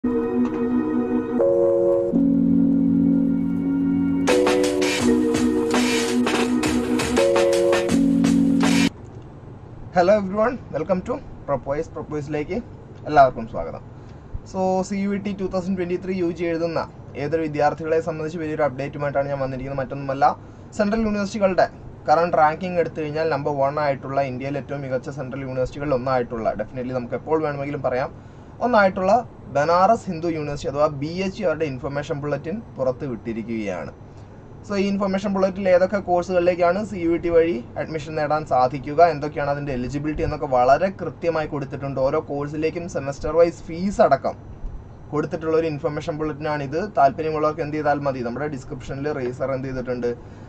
hello everyone welcome to പ്രൊപ്പോയ്സ് പ്രൊപ്പോയ്സിലേക്ക് എല്ലാവർക്കും സ്വാഗതം so C U T two thousand twenty three U G എഴുതുന്ന ഏതൊരു വിദ്യാർത്ഥികളെ സംബന്ധിച്ച് വലിയൊരു അപ്ഡേറ്റുമായിട്ടാണ് ഞാൻ വന്നിരിക്കുന്നത് മറ്റൊന്നുമല്ല സെൻട്രൽ യൂണിവേഴ്സിറ്റികളുടെ കറണ്ട് റാങ്കിങ് എടുത്തു കഴിഞ്ഞാൽ നമ്പർ വൺ ആയിട്ടുള്ള ഇന്ത്യയിലെ ഏറ്റവും മികച്ച സെൻട്രൽ യൂണിവേഴ്സിറ്റികളിൽ ഒന്നായിട്ടുള്ള ഡെഫിനറ്റ്ലി നമുക്ക് എപ്പോൾ വേണമെങ്കിലും പറയാം ഒന്നായിട്ടുള്ള ബനാറസ് ഹിന്ദു യൂണിവേഴ്സിറ്റി അഥവാ ബി എച്ച് അവരുടെ ഇൻഫർമേഷൻ ബുള്ളറ്റിൻ പുറത്ത് വിട്ടിരിക്കുകയാണ് സോ ഈ ഇൻഫർമേഷൻ ബുള്ളറ്റിൽ ഏതൊക്കെ കോഴ്സുകളിലേക്കാണ് സി യു ടി വഴി അഡ്മിഷൻ നേടാൻ സാധിക്കുക എന്തൊക്കെയാണ് അതിന്റെ എലിജിബിലിറ്റി എന്നൊക്കെ വളരെ കൃത്യമായി കൊടുത്തിട്ടുണ്ട് ഓരോ കോഴ്സിലേക്കും സെമസ്റ്റർ വൈസ് ഫീസ് അടക്കം കൊടുത്തിട്ടുള്ള ഒരു ഇൻഫർമേഷൻ ബുള്ളറ്റിനാണ് ഇത് താല്പര്യമുള്ളവർക്ക് എന്ത് ചെയ്താൽ മതി നമ്മുടെ ഡിസ്ക്രിപ്ഷനിൽ റേസർ എന്ത് ചെയ്തിട്ടുണ്ട്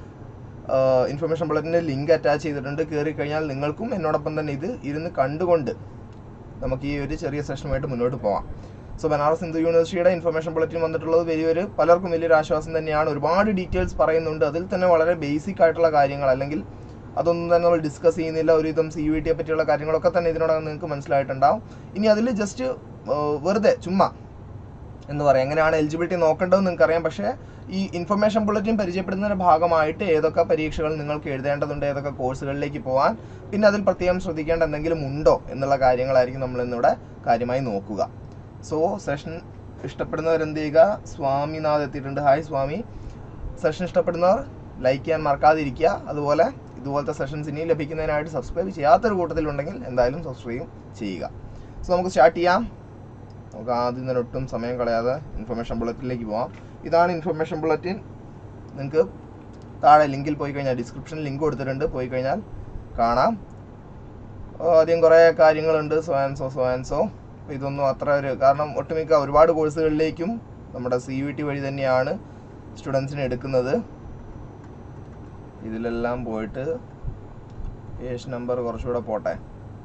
ഇൻഫർമേഷൻ ബുള്ളറ്റിന്റെ ലിങ്ക് അറ്റാച്ച് ചെയ്തിട്ടുണ്ട് കയറി കഴിഞ്ഞാൽ നിങ്ങൾക്കും എന്നോടൊപ്പം തന്നെ ഇത് ഇരുന്ന് കണ്ടുകൊണ്ട് നമുക്ക് ഈ ഒരു ചെറിയ സെഷനുമായിട്ട് മുന്നോട്ട് പോവാം സോ ബനാറസ് ഹിന്ദു യൂണിവേഴ്സിറ്റിയുടെ ഇൻഫർമേഷൻ ബുള്ളറ്റിൻ വന്നിട്ടുള്ളത് വലിയൊരു പലർക്കും വലിയൊരു ആശ്വാസം തന്നെയാണ് ഒരുപാട് ഡീറ്റെയിൽസ് പറയുന്നുണ്ട് അതിൽ തന്നെ വളരെ ബേസിക് ആയിട്ടുള്ള കാര്യങ്ങൾ അല്ലെങ്കിൽ അതൊന്നും തന്നെ നമ്മൾ ഡിസ്കസ് ചെയ്യുന്നില്ല ഒരുവിധം സി യു ടിയെ പറ്റിയുള്ള കാര്യങ്ങളൊക്കെ തന്നെ ഇതിനോടകം നിങ്ങൾക്ക് മനസ്സിലായിട്ടുണ്ടാവും ഇനി അതിൽ ജസ്റ്റ് വെറുതെ ചുമ്മാ എന്ന് പറയാം എങ്ങനെയാണ് എലിജിബിലിറ്റി നോക്കേണ്ടതെന്ന് നിങ്ങൾക്കറിയാം പക്ഷേ ഈ ഇൻഫർമേഷൻ ബുള്ളറ്റിൻ പരിചയപ്പെടുന്നതിന്റെ ഭാഗമായിട്ട് ഏതൊക്കെ പരീക്ഷകൾ നിങ്ങൾക്ക് എഴുതേണ്ടതുണ്ട് ഏതൊക്കെ കോഴ്സുകളിലേക്ക് പോകാൻ പിന്നെ അതിൽ പ്രത്യേകം ശ്രദ്ധിക്കേണ്ട എന്തെങ്കിലും ഉണ്ടോ എന്നുള്ള കാര്യങ്ങളായിരിക്കും നമ്മൾ ഇന്നിവിടെ കാര്യമായി നോക്കുക സോ സെഷൻ ഇഷ്ടപ്പെടുന്നവർ എന്ത് ചെയ്യുക സ്വാമിനാഥ് എത്തിയിട്ടുണ്ട് ഹായ് സ്വാമി സെഷൻ ഇഷ്ടപ്പെടുന്നവർ ലൈക്ക് ചെയ്യാൻ മറക്കാതിരിക്കുക അതുപോലെ ഇതുപോലത്തെ സെഷൻസ് ഇനിയും ലഭിക്കുന്നതിനായിട്ട് സബ്സ്ക്രൈബ് ചെയ്യാത്തൊരു കൂട്ടത്തിലുണ്ടെങ്കിൽ എന്തായാലും സബ്സ്ക്രൈബ് ചെയ്യുക സോ നമുക്ക് സ്റ്റാർട്ട് ചെയ്യാം നമുക്ക് ആദ്യം തന്നെ ഒട്ടും സമയം കളയാതെ ഇൻഫർമേഷൻ ബുള്ളറ്റിനിലേക്ക് പോവാം ഇതാണ് ഇൻഫർമേഷൻ ബുള്ളറ്റിൻ നിങ്ങൾക്ക് താഴെ ലിങ്കിൽ പോയി കഴിഞ്ഞാൽ ഡിസ്ക്രിപ്ഷനിൽ ലിങ്ക് കൊടുത്തിട്ടുണ്ട് പോയി കഴിഞ്ഞാൽ കാണാം ആദ്യം കുറേ കാര്യങ്ങളുണ്ട് so and so so and so ഇതൊന്നും അത്ര ഒരു കാരണം ഒട്ടുമിക്ക ഒരുപാട് കോഴ്സുകളിലേക്കും നമ്മുടെ സി യു ടി വഴി തന്നെയാണ് സ്റ്റുഡൻസിനെ എടുക്കുന്നത് ഇതിലെല്ലാം പോയിട്ട് പേജ് നമ്പർ കുറച്ചുകൂടെ പോട്ടെ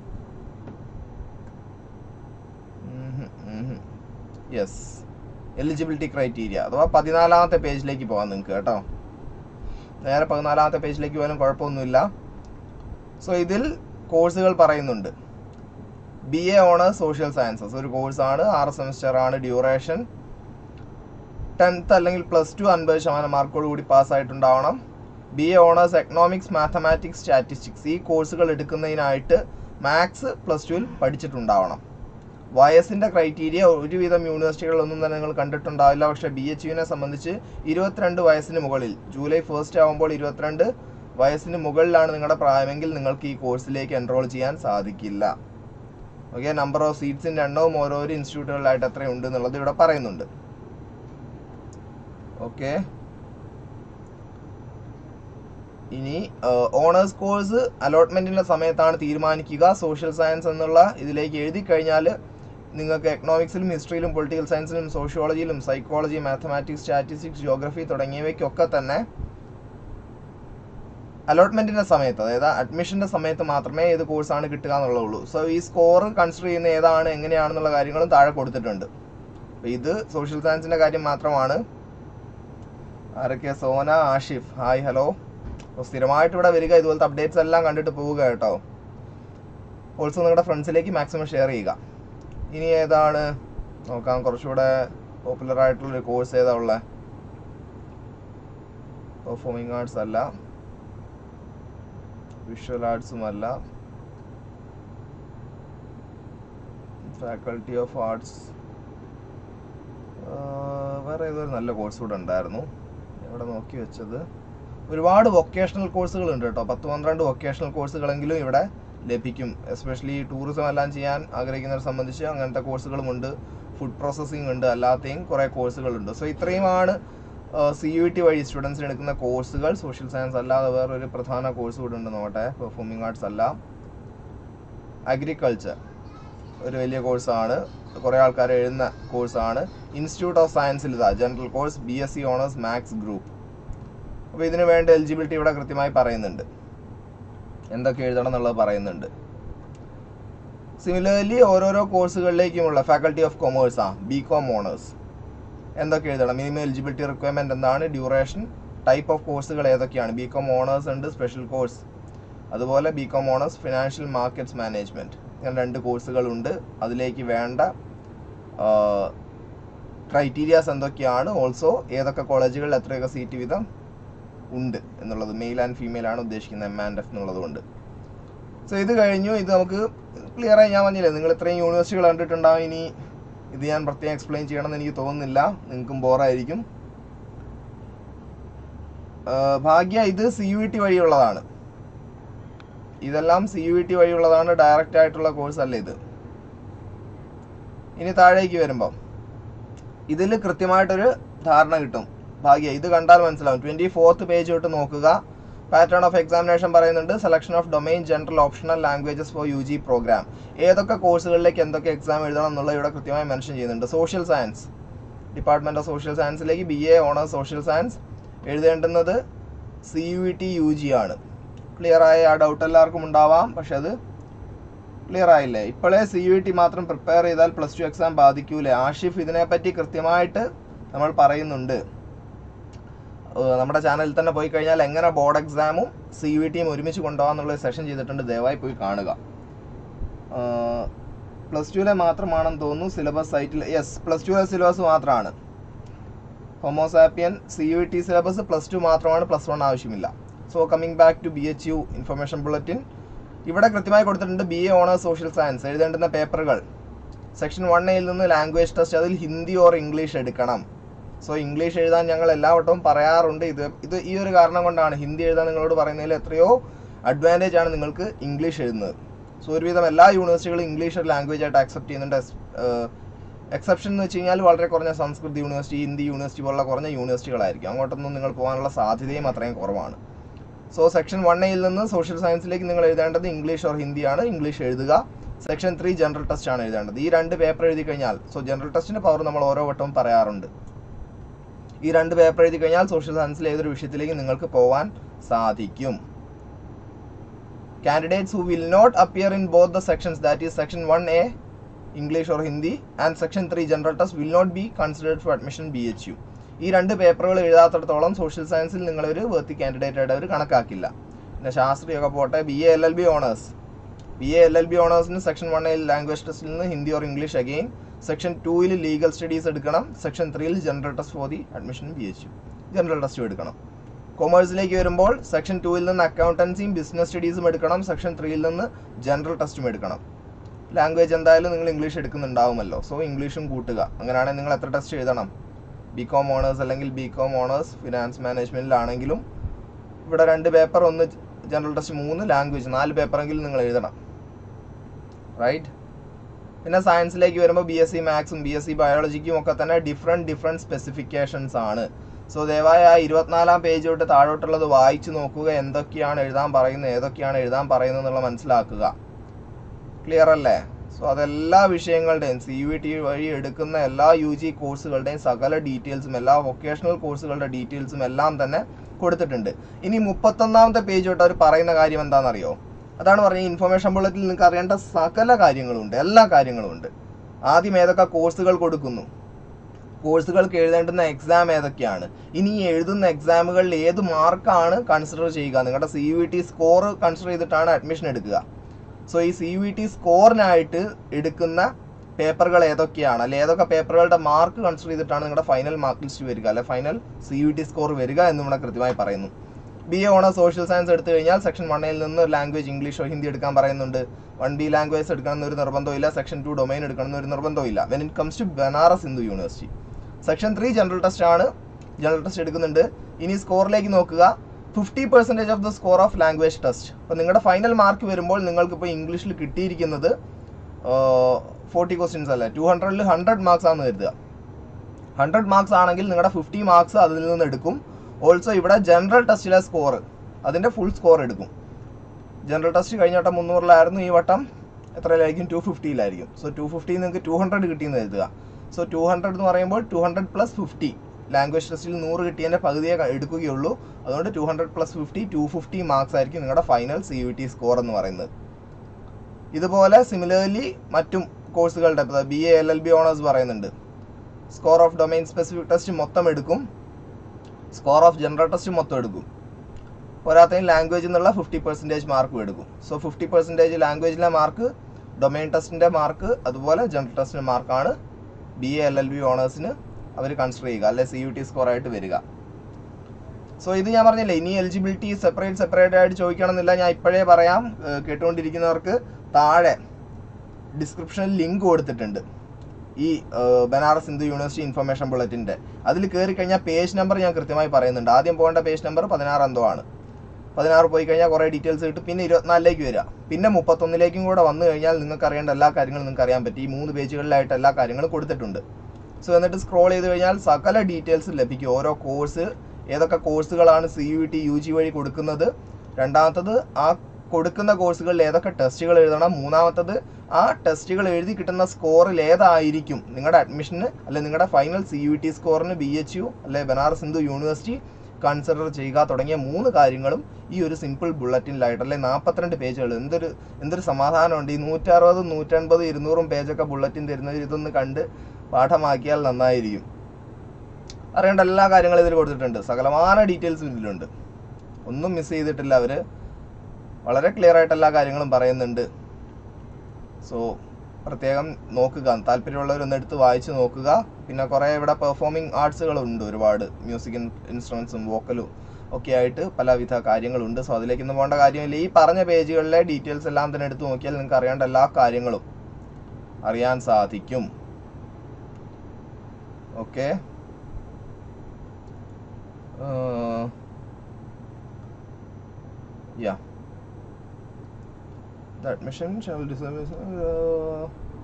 യെസ് എലിജിബിലിറ്റി ക്രൈറ്റീരിയ അഥവാ പതിനാലാമത്തെ പേജിലേക്ക് പോകാം നിങ്ങൾക്ക് കേട്ടോ നേരെ പതിനാലാമത്തെ പേജിലേക്ക് പോകാനും കുഴപ്പമൊന്നുമില്ല സോ ഇതിൽ കോഴ്സുകൾ പറയുന്നുണ്ട് B A honours social sciences ഒരു കോഴ്സാണ് ആറ് സെമിസ്റ്റർ ആണ് ഡ്യൂറേഷൻ ടെൻത്ത് അല്ലെങ്കിൽ പ്ലസ് ടു അൻപത് ശതമാനം മാർക്കോട് കൂടി പാസ്സായിട്ടുണ്ടാവണം B A honours economics mathematics statistics ഈ കോഴ്സുകൾ എടുക്കുന്നതിനായിട്ട് മാത്സ് പ്ലസ് ടുവിൽ പഠിച്ചിട്ടുണ്ടാവണം വയസ്സിന്റെ ക്രൈറ്റീരിയ ഒരുവിധം യൂണിവേഴ്സിറ്റികളിലൊന്നും തന്നെ നിങ്ങൾ കണ്ടിട്ടുണ്ടാവില്ല പക്ഷേ ബി എച്ച് യുവിനെ സംബന്ധിച്ച് ഇരുപത്തിരണ്ട് വയസ്സിന് മുകളിൽ ജൂലൈ ഫസ്റ്റ് ആകുമ്പോൾ ഇരുപത്തിരണ്ട് വയസ്സിന് മുകളിലാണ് നിങ്ങളുടെ പ്രായമെങ്കിൽ നിങ്ങൾക്ക് ഈ കോഴ്സിലേക്ക് എൻറോൾ ചെയ്യാൻ സാധിക്കില്ല ഓക്കെ നമ്പർ ഓഫ് സീറ്റ്സിന്റെ എണ്ണവും ഓരോരോ ഇൻസ്റ്റിറ്റ്യൂട്ടുകളിലായിട്ട് എത്രയുണ്ട് എന്നുള്ളത് ഇവിടെ പറയുന്നുണ്ട് ഓക്കെ ഇനി ഓണേഴ്സ് കോഴ്സ് അലോട്ട്മെന്റിന്റെ സമയത്താണ് തീരുമാനിക്കുക സോഷ്യൽ സയൻസ് എന്നുള്ള ഇതിലേക്ക് എഴുതി കഴിഞ്ഞാൽ നിങ്ങൾക്ക് എക്കണോമിക്സിലും ഹിസ്റ്ററിയിലും പൊളിറ്റിക്കൽ സയൻസിലും സോഷ്യോളജിയിലും സൈക്കോളജി മാത്തമാറ്റിക്സ് സ്റ്റാറ്റിസ്റ്റിക്സ് ജിയോഗ്രഫി തുടങ്ങിയവയ്ക്കൊക്കെ തന്നെ അലോട്ട്മെന്റിന്റെ സമയത്ത് അതായത് അഡ്മിഷന്റെ സമയത്ത് മാത്രമേ ഏത് കോഴ്സാണ് കിട്ടുക എന്നുള്ളൂ സോ ഈ സ്കോർ കൺസിഡർ ചെയ്യുന്ന ഏതാണ് എങ്ങനെയാണെന്നുള്ള കാര്യങ്ങളും താഴെ കൊടുത്തിട്ടുണ്ട് അപ്പൊ ഇത് സോഷ്യൽ സയൻസിന്റെ കാര്യം മാത്രമാണ് ആരൊക്കെ സോന ആഷിഫ് ഹായ് ഹലോ സ്ഥിരമായിട്ട് ഇവിടെ വരിക ഇതുപോലത്തെ അപ്ഡേറ്റ്സ് എല്ലാം കണ്ടിട്ട് പോവുക കേട്ടോ ഓൾസോ നിങ്ങളുടെ ഫ്രണ്ട്സിലേക്ക് മാക്സിമം ഷെയർ ചെയ്യുക ഇനി ഏതാണ് നോക്കാം കുറച്ചുകൂടെ പോപ്പുലർ ആയിട്ടുള്ളൊരു കോഴ്സ് ഏതാ ഉള്ളത് പെർഫോമിംഗ് ആർട്സ് അല്ല വിഷ്വൽ ആർട്സും അല്ല ഫാക്കൾട്ടി ഓഫ് ആർട്സ് വേറെ ഏതൊരു നല്ല കോഴ്സ് കൂടെ ഉണ്ടായിരുന്നു എവിടെ നോക്കി വെച്ചത് ഒരുപാട് വൊക്കേഷണൽ കോഴ്സുകൾ ഉണ്ട് കേട്ടോ പത്ത് പന്ത്രണ്ട് വൊക്കേഷണൽ കോഴ്സുകളെങ്കിലും ഇവിടെ ലഭിക്കും എസ്പെഷ്യലി ടൂറിസം എല്ലാം ചെയ്യാൻ ആഗ്രഹിക്കുന്നവരെ സംബന്ധിച്ച് അങ്ങനത്തെ കോഴ്സുകളും ഉണ്ട് ഫുഡ് പ്രോസസ്സിംഗ് ഉണ്ട് അല്ലാതെയും കുറേ കോഴ്സുകളുണ്ട് സോ ഇത്രയുമാണ് സി യു ടി വഴി സ്റ്റുഡൻസിന് എടുക്കുന്ന കോഴ്സുകൾ സോഷ്യൽ സയൻസ് അല്ലാതെ വേറൊരു പ്രധാന കോഴ്സ് കൂടെ ഉണ്ട് നോട്ടെ പെർഫോമിംഗ് ആർട്സ് അല്ല അഗ്രികൾച്ചർ ഒരു വലിയ കോഴ്സാണ് കുറേ ആൾക്കാർ എഴുതുന്ന കോഴ്സാണ് ഇൻസ്റ്റിറ്റ്യൂട്ട് ഓഫ് സയൻസിൽ ഇതാ general course B S C honours maths group അപ്പോൾ ഇതിന് വേണ്ട എലിജിബിലിറ്റി ഇവിടെ കൃത്യമായി പറയുന്നുണ്ട് എന്തൊക്കെ എഴുതണം എന്നുള്ളത് പറയുന്നുണ്ട് സിമിലർലി ഓരോരോ കോഴ്സുകളിലേക്കുമുള്ള ഫാക്കൾട്ടി ഓഫ് കൊമേഴ്സ് ആ ബി കോം ഓണേഴ്സ് എന്തൊക്കെ എഴുതണം മിനിമം എലിജിബിലിറ്റി റിക്വയർമെന്റ് എന്താണ് ഡ്യൂറേഷൻ ടൈപ്പ് ഓഫ് കോഴ്സുകൾ ഏതൊക്കെയാണ് ബി കോം ഓണേഴ്സ് ഉണ്ട് സ്പെഷ്യൽ കോഴ്സ് അതുപോലെ B com honours financial markets management ഇങ്ങനെ രണ്ട് കോഴ്സുകളുണ്ട് അതിലേക്ക് വേണ്ട ക്രൈറ്റീരിയാസ് എന്തൊക്കെയാണ് ഓൾസോ ഏതൊക്കെ കോളേജുകളിൽ എത്രയൊക്കെ സീറ്റ് വീതം ഉണ്ട് എന്നുള്ളത് മെയിൽ ആൻഡ് ഫീമെയിൽ ആണ് ഉദ്ദേശിക്കുന്നത് എം ആൻഡ് എഫ് എന്നുള്ളത് കൊണ്ട് സോ ഇത് കഴിഞ്ഞു ഇത് നമുക്ക് ക്ലിയർ ആയി ഞാൻ പറഞ്ഞില്ലേ നിങ്ങൾ ഇത്രയും യൂണിവേഴ്സിറ്റികൾ കണ്ടിട്ടുണ്ടാവും ഇനി ഇത് ഞാൻ പ്രത്യേകം എക്സ്പ്ലെയിൻ ചെയ്യണമെന്ന് എനിക്ക് തോന്നുന്നില്ല നിങ്ങൾക്കും ബോറായിരിക്കും ഭാഗ്യ ഇത് സി യു ടി വഴിയുള്ളതാണ് ഇതെല്ലാം സി യു ടി വഴിയുള്ളതാണ് ഡയറക്റ്റ് ആയിട്ടുള്ള കോഴ്സ് അല്ല ഇത് ഇനി താഴേക്ക് വരുമ്പോൾ ഇതിൽ കൃത്യമായിട്ടൊരു ധാരണ കിട്ടും ഭാഗ്യ ഇത് കണ്ടാൽ മനസ്സിലാവും ട്വൻറ്റി ഫോർത്ത് പേജ് തൊട്ട് നോക്കുക പാറ്റേൺ ഓഫ് എക്സാമിനേഷൻ പറയുന്നുണ്ട് selection of domain general optional languages for U G program ഏതൊക്കെ കോഴ്സുകളിലേക്ക് എന്തൊക്കെ എക്സാം എഴുതണം എന്നുള്ളത് ഇവിടെ കൃത്യമായി മെൻഷൻ ചെയ്യുന്നുണ്ട് social science department of social സയൻസിലേക്ക് B A honours social science എഴുതേണ്ടുന്നത് C U T U G ആണ് ക്ലിയർ ആയ ആ ഡൗട്ട് എല്ലാവർക്കും ഉണ്ടാവാം പക്ഷെ അത് ക്ലിയർ ആയില്ലേ ഇപ്പോഴേ സി യു ടി മാത്രം പ്രിപ്പയർ ചെയ്താൽ പ്ലസ് ടു എക്സാം ബാധിക്കൂലേ ആഷിഫ് ഇതിനെപ്പറ്റി കൃത്യമായിട്ട് നമ്മൾ പറയുന്നുണ്ട് ഏഹ് നമ്മുടെ ചാനലിൽ തന്നെ പോയി കഴിഞ്ഞാൽ എങ്ങനെ ബോർഡ് എക്സാമും സി യു ടിയും ഒരുമിച്ച് കൊണ്ടുപോകാന്നുള്ള സെഷൻ ചെയ്തിട്ടുണ്ട് ദയവായി പോയി കാണുക പ്ലസ് ടുവിലെ മാത്രമാണെന്ന് തോന്നുന്നു സിലബസ് സൈറ്റിൽ യെസ് പ്ലസ് ടുവിലെ സിലബസ് മാത്രമാണ് homo sapien C U T syllabus plus two മാത്രമാണ് പ്ലസ് വൺ ആവശ്യമില്ല so coming back to B H U information bulletin ഇവിടെ കൃത്യമായി കൊടുത്തിട്ടുണ്ട് B A honours social science എഴുതേണ്ടുന്ന പേപ്പറുകൾ സെക്ഷൻ വൺ എയിൽ നിന്ന് ലാംഗ്വേജ് ടെസ്റ്റ് അതിൽ ഹിന്ദി ഓർ ഇംഗ്ലീഷ് എടുക്കണം സോ ഇംഗ്ലീഷ് എഴുതാൻ ഞങ്ങൾ എല്ലാ വട്ടവും പറയാറുണ്ട് ഇത് ഇത് ഈ ഒരു കാരണം കൊണ്ടാണ് ഹിന്ദി എഴുതാൻ നിങ്ങളോട് പറയുന്നതിൽ എത്രയോ അഡ്വാൻറ്റേജ് ആണ് നിങ്ങൾക്ക് ഇംഗ്ലീഷ് എഴുതുന്നത് സോ ഒരുവിധം എല്ലാ യൂണിവേഴ്സിറ്റികളും ഇംഗ്ലീഷ് ഒരു ലാംഗ്വേജ് ആയിട്ട് അക്സെപ്റ്റ് ചെയ്യുന്നുണ്ട് എക്സെപ്ഷൻ എന്ന് വെച്ച് കഴിഞ്ഞാൽ വളരെ കുറഞ്ഞ സംസ്കൃത് യൂണിവേഴ്സിറ്റി ഹിന്ദി യൂണിവേഴ്സിറ്റി പോലുള്ള കുറഞ്ഞ യൂണിവേഴ്സിറ്റികളായിരിക്കും അങ്ങോട്ടൊന്നും നിങ്ങൾ പോകാനുള്ള സാധ്യതയും അത്രയും കുറവാണ് സോ സെക്ഷൻ വൺ എയിൽ നിന്ന് സോഷ്യൽ സയൻസിലേക്ക് നിങ്ങൾ എഴുതേണ്ടത് ഇംഗ്ലീഷ് ഓർ ഹിന്ദിയാണ് ഇംഗ്ലീഷ് എഴുതുക സെക്ഷൻ ത്രീ ജനറൽ ടെസ്റ്റ് ആണ് എഴുതേണ്ടത് ഈ രണ്ട് പേപ്പർ എഴുതി കഴിഞ്ഞാൽ സോ ജനറൽ ടെസ്റ്റിന്റെ പവർ നമ്മൾ ഓരോ വട്ടവും പറയാറുണ്ട് ഈ രണ്ട് പേപ്പർ എഴുതി കഴിഞ്ഞാൽ സോഷ്യൽ സയൻസിലെ ഏതൊരു വിഷയത്തിലേക്ക് നിങ്ങൾക്ക് പോകാൻ സാധിക്കും candidates who will not appear in both the sections that is section 1a english or hindi and section 3 general test will not be considered for admission bhu ഈ രണ്ട് പേപ്പറുകൾ എഴുതാത്തിടത്തോളം സോഷ്യൽ സയൻസിൽ നിങ്ങളൊരു വേർത്തി കാൻഡിഡേറ്റ് ആയിട്ട് അവർ കണക്കാക്കില്ല പിന്നെ ശാസ്ത്രീയൊക്കെ പോട്ടെ B A L L B honours B A L L B ഓണേഴ്സിന് സെക്ഷൻ വണ്ണിൽ ലാംഗ്വേജ് ടെസ്റ്റിൽ നിന്ന് Hindi or English again section ടൂയിൽ ലീഗൽ സ്റ്റഡീസ് എടുക്കണം സെക്ഷൻ ത്രീയിൽ general test for the admission B H U general ടെസ്റ്റും എടുക്കണം കൊമേഴ്സിലേക്ക് വരുമ്പോൾ സെക്ഷൻ ടൂവിൽ നിന്ന് അക്കൗണ്ടൻസിയും ബിസിനസ് സ്റ്റഡീസും എടുക്കണം സെക്ഷൻ ത്രീയിൽ നിന്ന് ജനറൽ ടെസ്റ്റും എടുക്കണം ലാംഗ്വേജ് എന്തായാലും നിങ്ങൾ ഇംഗ്ലീഷ് എടുക്കുന്നുണ്ടാവുമല്ലോ സോ ഇംഗ്ലീഷും കൂട്ടുക അങ്ങനെയാണെങ്കിൽ നിങ്ങൾ എത്ര ടെസ്റ്റ് എഴുതണം ബി കോം ഓണേഴ്സ് അല്ലെങ്കിൽ ബി കോം ഓണേഴ്സ് ഫിനാൻസ് മാനേജ്മെന്റിലാണെങ്കിലും ഇവിടെ രണ്ട് പേപ്പർ ഒന്ന് ജനറൽ ടെസ്റ്റ് മൂന്ന് ലാംഗ്വേജ് നാല് പേപ്പറെങ്കിലും നിങ്ങൾ എഴുതണം റൈറ്റ് പിന്നെ സയൻസിലേക്ക് വരുമ്പോൾ ബി എസ് സി മാത്സും ബി എസ് സി ബയോളജിക്കും ഒക്കെ തന്നെ ഡിഫറെൻറ്റ് ഡിഫറെൻറ്റ് സ്പെസിഫിക്കേഷൻസ് ആണ് സോ ദയവായി ആ ഇരുപത്തിനാലാം പേജ് തൊട്ട് താഴോട്ടുള്ളത് വായിച്ചു നോക്കുക എന്തൊക്കെയാണ് എഴുതാൻ പറയുന്നത് ഏതൊക്കെയാണ് എഴുതാൻ പറയുന്നത് എന്നുള്ള മനസ്സിലാക്കുക ക്ലിയർ അല്ലേ സോ അതെല്ലാ വിഷയങ്ങളുടെയും സി യു ടി വഴി എടുക്കുന്ന എല്ലാ യു ജി കോഴ്സുകളുടെയും സകല ഡീറ്റെയിൽസും എല്ലാ വൊക്കേഷണൽ കോഴ്സുകളുടെ ഡീറ്റെയിൽസും എല്ലാം തന്നെ കൊടുത്തിട്ടുണ്ട് ഇനി മുപ്പത്തൊന്നാമത്തെ പേജ് തൊട്ട് അവർ പറയുന്ന കാര്യം എന്താണെന്നറിയോ അതാണ് പറഞ്ഞത് ഇൻഫർമേഷൻ ബുള്ളറ്റിൽ നിങ്ങൾക്ക് അറിയേണ്ട സകല കാര്യങ്ങളുണ്ട് എല്ലാ കാര്യങ്ങളും ഉണ്ട് ആദ്യം ഏതൊക്കെ കോഴ്സുകൾ കൊടുക്കുന്നു കോഴ്സുകൾക്ക് എഴുതേണ്ടുന്ന എക്സാം ഏതൊക്കെയാണ് ഇനി ഈ എഴുതുന്ന എക്സാമുകളിൽ ഏത് മാർക്കാണ് കൺസിഡർ ചെയ്യുക നിങ്ങളുടെ C U T score consider ചെയ്തിട്ടാണ് അഡ്മിഷൻ എടുക്കുക സോ ഈ സി യു ടി സ്കോറിനായിട്ട് എടുക്കുന്ന പേപ്പറുകൾ ഏതൊക്കെയാണ് അല്ലെ ഏതൊക്കെ പേപ്പറുകളുടെ മാർക്ക് കൺസിഡർ ചെയ്തിട്ടാണ് നിങ്ങളുടെ ഫൈനൽ മാർക്ക് ലിസ്റ്റ് വരിക അല്ലെ final C U T score വരിക എന്ന് ഇവിടെ കൃത്യമായി പറയുന്നു B A honour social science എടുത്തു കഴിഞ്ഞാൽ സെക്ഷൻ വണ്ണിൽ നിന്ന് ലാംഗ്വേജ് ഇംഗ്ലീഷോ ഹിന്ദി എടുക്കാൻ പറയുന്നുണ്ട് വൺ ബി ലാംഗ്വേജ് എടുക്കണം എന്നൊരു നിർബന്ധമില്ല സെക്ഷൻ ടു ഡൊമൈൻ എടുക്കണം എന്നൊരു നിർബന്ധമില്ല when it comes to Banaras Hindu University section three general test ആണ് ജനറൽ ടെസ്റ്റ് എടുക്കുന്നുണ്ട് ഇനി സ്കോറിലേക്ക് നോക്കുക fifty percentage of the score of language test അപ്പോൾ നിങ്ങളുടെ ഫൈനൽ മാർക്ക് വരുമ്പോൾ നിങ്ങൾക്ക് ഇപ്പോൾ ഇംഗ്ലീഷിൽ കിട്ടിയിരിക്കുന്നത് ഫോർട്ടി ക്വസ്റ്റ്യൻസ് അല്ലേ ടു ഹൺഡ്രഡിൽ ഹൺഡ്രഡ് മാർക്സ് ആണെന്ന് കരുതുക ഹൺഡ്രഡ് മാർക്സ് ആണെങ്കിൽ നിങ്ങളുടെ ഫിഫ്റ്റി മാർക്സ് അതിൽ നിന്ന് എടുക്കും ഓൾസോ ഇവിടെ ജനറൽ ടെസ്റ്റിലെ സ്കോർ അതിൻ്റെ ഫുൾ സ്കോർ എടുക്കും ജനറൽ ടെസ്റ്റ് കഴിഞ്ഞ വട്ടം മുന്നൂറിലായിരുന്നു ഈ വട്ടം എത്രയിലായിരിക്കും ടു ഫിഫ്റ്റിയിലായിരിക്കും സോ ടു ഫിഫ്റ്റി നിങ്ങൾക്ക് ടു ഹൺഡ്രഡ് കിട്ടിയെന്ന് കരുതുക സോ ടു ഹൺഡ്രഡ് എന്ന് പറയുമ്പോൾ two hundred plus fifty language ടെസ്റ്റിൽ നൂറ് കിട്ടിയതിൻ്റെ പകുതിയെ ക- എടുക്കുകയുള്ളൂ അതുകൊണ്ട് two hundred plus fifty two fifty marks ആയിരിക്കും നിങ്ങളുടെ final C U T score എന്ന് പറയുന്നത് ഇതുപോലെ സിമിലർലി മറ്റും കോഴ്സുകളുടെ B A L L B honours പറയുന്നുണ്ട് score of domain specific test മൊത്തം എടുക്കും സ്കോർ ഓഫ് ജനറൽ ടെസ്റ്റ് മൊത്തം എടുക്കും പോരാത്തതിന് ലാംഗ്വേജിൽ നിന്നുള്ള ഫിഫ്റ്റി പെർസെൻറ്റേജ് മാർക്കും എടുക്കും സോ ഫിഫ്റ്റി പെർസെൻറ്റേജ് ലാംഗ്വേജിലെ മാർക്ക് ഡൊമൈൻ ടെസ്റ്റിൻ്റെ മാർക്ക് അതുപോലെ ജനറൽ ടെസ്റ്റിൻ്റെ മാർക്കാണ് B A L L B ഓണേഴ്സിന് അവർ കൺസിഡർ ചെയ്യുക അല്ലെ സി യു ടി സ്കോർ ആയിട്ട് വരിക സോ ഇത് ഞാൻ പറഞ്ഞില്ലേ ഇനി എലിജിബിലിറ്റി സെപ്പറേറ്റ് സെപ്പറേറ്റ് ആയിട്ട് ചോദിക്കണമെന്നില്ല ഞാൻ ഇപ്പോഴേ പറയാം ഏഹ് കേട്ടുകൊണ്ടിരിക്കുന്നവർക്ക് താഴെ ഡിസ്ക്രിപ്ഷനിൽ ലിങ്ക് കൊടുത്തിട്ടുണ്ട് ഈ ഏഹ്, ബനാറസ് ഹിന്ദു യൂണിവേഴ്സിറ്റി ഇൻഫർമേഷൻ ബുള്ളറ്റിൻ്റെ അതിൽ കയറി കഴിഞ്ഞാൽ പേജ് നമ്പർ ഞാൻ കൃത്യമായി പറയുന്നുണ്ട് ആദ്യം പോകേണ്ട പേജ് നമ്പർ പതിനാറ് എന്തോ ആണ് പതിനാറ് പോയി കഴിഞ്ഞാൽ കുറേ ഡീറ്റെയിൽസ് കിട്ടും പിന്നെ ഇരുപത്തിനാലിലേക്ക് വരിക പിന്നെ മുപ്പത്തൊന്നിലേക്കും കൂടെ വന്നു കഴിഞ്ഞാൽ നിങ്ങൾക്ക് അറിയേണ്ട എല്ലാ കാര്യങ്ങളും നിങ്ങൾക്ക് അറിയാൻ പറ്റും ഈ മൂന്ന് പേജുകളിലായിട്ട് എല്ലാ കാര്യങ്ങളും കൊടുത്തിട്ടുണ്ട് സോ എന്നിട്ട് സ്ക്രോൾ ചെയ്ത് കഴിഞ്ഞാൽ സകല ഡീറ്റെയിൽസ് ലഭിക്കും ഓരോ കോഴ്സ് ഏതൊക്കെ കോഴ്സുകളാണ് C U T U G വഴി കൊടുക്കുന്നത് രണ്ടാമത്തത് ആ കൊടുക്കുന്ന കോഴ്സുകളിൽ ഏതൊക്കെ ടെസ്റ്റുകൾ എഴുതണം മൂന്നാമത്തത് ആ ടെസ്റ്റുകൾ എഴുതി കിട്ടുന്ന സ്കോറിൽ ഏതായിരിക്കും നിങ്ങളുടെ അഡ്മിഷന് അല്ലെ നിങ്ങളുടെ ഫൈനൽ സി യു ടി സ്കോറിന് ബി എച്ച് യു അല്ലെ ബനാറസ് ഹിന്ദു യൂണിവേഴ്സിറ്റി കൺസിഡർ ചെയ്യുക തുടങ്ങിയ മൂന്ന് കാര്യങ്ങളും ഈ ഒരു സിമ്പിൾ ബുള്ളറ്റിനിലായിട്ട് അല്ലെ നാൽപ്പത്തിരണ്ട് പേജുകൾ എന്തൊരു എന്തൊരു സമാധാനമുണ്ട് ഈ നൂറ്ററുപത് നൂറ്റൻപത് ഇരുന്നൂറും പേജൊക്കെ ബുള്ളറ്റിൻ തരുന്നത് ഇതൊന്ന് കണ്ട് പാഠമാക്കിയാൽ നന്നായിരിക്കും അറിയേണ്ട എല്ലാ കാര്യങ്ങളും ഇതിൽ കൊടുത്തിട്ടുണ്ട് സകലമാന ഡീറ്റെയിൽസും ഇതിലുണ്ട് ഒന്നും മിസ് ചെയ്തിട്ടില്ല അവർ വളരെ ക്ലിയർ ആയിട്ട് എല്ലാ കാര്യങ്ങളും പറയുന്നുണ്ട് സോ പ്രത്യേകം നോക്കുക താല്പര്യമുള്ളവർ ഒന്ന് എടുത്ത് വായിച്ച് നോക്കുക പിന്നെ കുറേ ഇവിടെ പെർഫോമിംഗ് ആർട്സുകളുണ്ട് ഒരുപാട് മ്യൂസിക് ഇൻസ്ട്രുമെൻസും വോക്കലും ഒക്കെ ആയിട്ട് പലവിധ കാര്യങ്ങളുണ്ട് സോ അതിലേക്കൊന്നും പോകേണ്ട കാര്യമില്ല ഈ പറഞ്ഞ പേജുകളിലെ ഡീറ്റെയിൽസ് എല്ലാം തന്നെ എടുത്ത് നോക്കിയാൽ നിങ്ങൾക്ക് അറിയേണ്ട എല്ലാ കാര്യങ്ങളും അറിയാൻ സാധിക്കും okay yeah The admission shall deserve uh,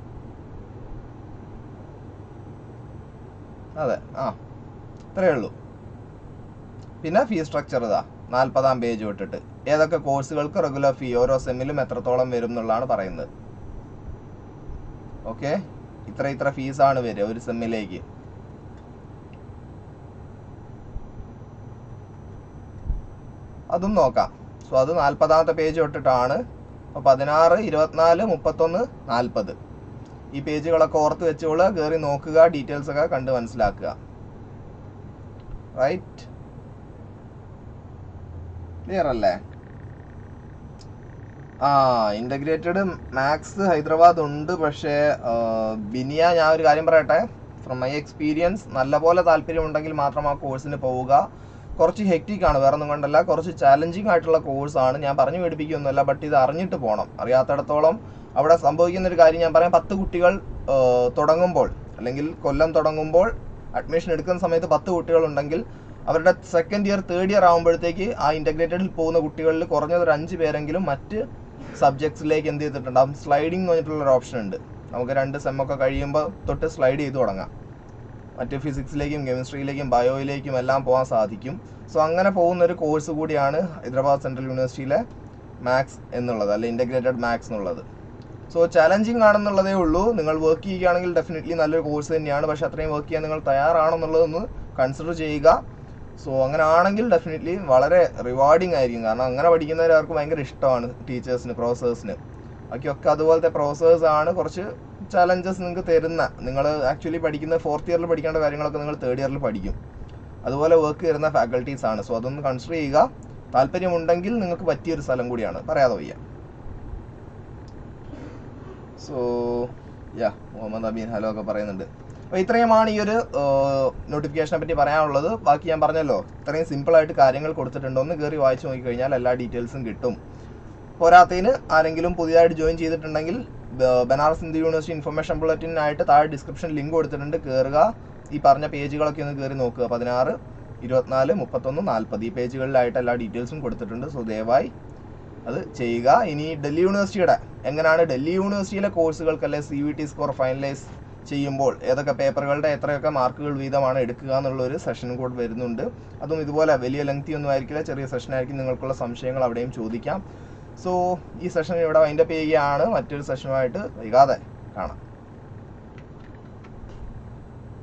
അതെ ആ ഇത്രയേ ഉള്ളൂ പിന്നെ ഫീ സ്ട്രക്ചർ ഇതാ നാൽപ്പതാം പേജ് വിട്ടിട്ട് ഏതൊക്കെ കോഴ്സുകൾക്ക് റെഗുലർ ഫീ ഓരോ സെമ്മിലും എത്രത്തോളം വരും എന്നുള്ളതാണ് പറയുന്നത് ഓക്കെ ഇത്ര ഇത്ര ഫീസാണ് വരിക ഒരു സെമ്മിലേക്ക് അതും നോക്കാം സോ അത് നാൽപ്പതാമത്തെ പേജ് തൊട്ടിട്ടാണ് അപ്പോൾ പതിനാറ് ഇരുപത്തിനാല് മുപ്പത്തൊന്ന് നാൽപ്പത് ഈ പേജുകളൊക്കെ ഓർത്ത് വെച്ചോളുക കയറി നോക്കുക ഡീറ്റെയിൽസ് ഒക്കെ കണ്ട് മനസ്സിലാക്കുക റൈറ്റ് ക്ലിയർ അല്ലേ ആ ഇൻ്റഗ്രേറ്റഡ് മാത്സ് ഹൈദരാബാദ് ഉണ്ട് പക്ഷേ ആ, ബിനിയ ഞാൻ ഒരു കാര്യം പറയട്ടെ ഫ്രം മൈ എക്സ്പീരിയൻസ് നല്ലപോലെ താല്പര്യമുണ്ടെങ്കിൽ മാത്രം ആ കോഴ്സിന് പോവുക കുറച്ച് ഹെക്റ്റിക് ആണ് വേറെ ഒന്നും കൊണ്ടല്ല കുറച്ച് ചാലഞ്ചിങ് ആയിട്ടുള്ള കോഴ്സാണ് ഞാൻ പറഞ്ഞു പഠിപ്പിക്കുകയൊന്നുമല്ല ബട്ട് ഇത് അറിഞ്ഞിട്ട് പോകണം അറിയാത്തിടത്തോളം അവിടെ സംഭവിക്കുന്ന ഒരു കാര്യം ഞാൻ പറയാം പത്ത് കുട്ടികൾ ആ, തുടങ്ങുമ്പോൾ അല്ലെങ്കിൽ കൊല്ലം തുടങ്ങുമ്പോൾ അഡ്മിഷൻ എടുക്കുന്ന സമയത്ത് പത്ത് കുട്ടികൾ ഉണ്ടെങ്കിൽ അവരുടെ സെക്കൻഡ് ഇയർ തേർഡ് ഇയർ ആകുമ്പോഴത്തേക്ക് ആ ഇൻ്റഗ്രേറ്റഡിൽ പോകുന്ന കുട്ടികളിൽ കുറഞ്ഞത് ഒരു അഞ്ച് പേരെങ്കിലും മറ്റ് സബ്ജക്ട്സിലേക്ക് എന്ത് ചെയ്തിട്ടുണ്ടാവും സ്ലൈഡിംഗ് എന്ന് പറഞ്ഞിട്ടുള്ള ഒരു ഓപ്ഷൻ ഉണ്ട് നമുക്ക് രണ്ട് സെമ്മൊക്കെ കഴിയുമ്പോൾ തൊട്ട് സ്ലൈഡ് ചെയ്ത് തുടങ്ങാം മറ്റ് ഫിസിക്സിലേക്കും കെമിസ്ട്രിയിലേക്കും ബയോയിലേക്കും എല്ലാം പോകാൻ സാധിക്കും സോ അങ്ങനെ പോകുന്ന ഒരു കോഴ്സ് കൂടിയാണ് ഹൈദരാബാദ് സെൻട്രൽ യൂണിവേഴ്സിറ്റിയിലെ മാത്സ് എന്നുള്ളത് അല്ലെ ഇൻ്റഗ്രേറ്റഡ് മാത്സ് എന്നുള്ളത് സോ ചാലഞ്ചിങ് ആണെന്നുള്ളതേ ഉള്ളൂ നിങ്ങൾ വർക്ക് ചെയ്യുകയാണെങ്കിൽ ഡെഫിനറ്റ്ലി നല്ലൊരു കോഴ്സ് തന്നെയാണ് പക്ഷേ അത്രയും വർക്ക് ചെയ്യാൻ നിങ്ങൾ തയ്യാറാണെന്നുള്ളതൊന്ന് കൺസിഡർ ചെയ്യുക സോ അങ്ങനെ ആണെങ്കിൽ ഡെഫിനറ്റ്ലി വളരെ റിവാർഡിങ് ആയിരിക്കും കാരണം അങ്ങനെ പഠിക്കുന്നവർ അവർക്ക് ഭയങ്കര ഇഷ്ടമാണ് ടീച്ചേഴ്സിന് പ്രൊഫസേഴ്സിന് ബാക്കിയൊക്കെ അതുപോലത്തെ പ്രൊഫസേഴ്സ് ആണ് കുറച്ച് ചലഞ്ചസ് നിങ്ങൾക്ക് തരുന്ന നിങ്ങൾ ആക്ച്വലി പഠിക്കുന്ന ഫോർത്ത് ഇയറിൽ പഠിക്കേണ്ട കാര്യങ്ങളൊക്കെ നിങ്ങൾ തേർഡ് ഇയറിൽ പഠിക്കും അതുപോലെ വർക്ക് തരുന്ന ഫാക്കൽറ്റീസ് ആണ് സോ അതൊന്ന് കൺസിഡർ ചെയ്യുക താല്പര്യമുണ്ടെങ്കിൽ നിങ്ങൾക്ക് പറ്റിയൊരു സ്ഥലം കൂടിയാണ് പറയാതെ വയ്യ so yeah Muhammad Abeen hello ഒക്കെ പറയുന്നുണ്ട് അപ്പോൾ ഇത്രയുമാണ് ഈ ഒരു നോട്ടിഫിക്കേഷനെ പറ്റി പറയാനുള്ളത് ബാക്കി ഞാൻ പറഞ്ഞല്ലോ ഇത്രയും സിമ്പിളായിട്ട് കാര്യങ്ങൾ കൊടുത്തിട്ടുണ്ട് ഒന്ന് കയറി വായിച്ചു നോക്കിക്കഴിഞ്ഞാൽ എല്ലാ ഡീറ്റെയിൽസും കിട്ടും പോരാത്തതിന് ആരെങ്കിലും പുതിയതായിട്ട് ജോയിൻ ചെയ്തിട്ടുണ്ടെങ്കിൽ ബ- ബനാറസ് ഹിന്ദു യൂണിവേഴ്സിറ്റി ഇൻഫർമേഷൻ ബുള്ളറ്റിനായിട്ട് താഴെ ഡിസ്ക്രിപ്ഷൻ ലിങ്ക് കൊടുത്തിട്ടുണ്ട് കയറുക ഈ പറഞ്ഞ പേജുകളൊക്കെ ഒന്ന് കയറി നോക്കുക പതിനാറ് ഇരുപത്തിനാല് മുപ്പത്തൊന്ന് നാൽപ്പത് ഈ പേജുകളിലായിട്ട് എല്ലാ ഡീറ്റെയിൽസും കൊടുത്തിട്ടുണ്ട് സോ ദയവായി അത് ചെയ്യുക ഇനി ഡൽഹി യൂണിവേഴ്സിറ്റിയുടെ എങ്ങനെയാണ് ഡൽഹി യൂണിവേഴ്സിറ്റിയിലെ കോഴ്സുകൾക്ക് അല്ലെ C V T score finalise ചെയ്യുമ്പോൾ ഏതൊക്കെ പേപ്പറുകളുടെ എത്രയൊക്കെ മാർക്കുകൾ വീതമാണ് എടുക്കുക എന്നുള്ള ഒരു സെഷനും കൂടെ വരുന്നുണ്ട് അതും ഇതുപോലെ വലിയ ലെങ്തി ഒന്നും ആയിരിക്കില്ല ചെറിയ സെഷൻ ആയിരിക്കും നിങ്ങൾക്കുള്ള സംശയങ്ങൾ അവിടെയും ചോദിക്കാം സോ ഈ സെഷൻ ഇവിടെ വൈൻഡപ്പ് ചെയ്യുകയാണ് മറ്റൊരു സെഷനുമായിട്ട് വൈകാതെ കാണാം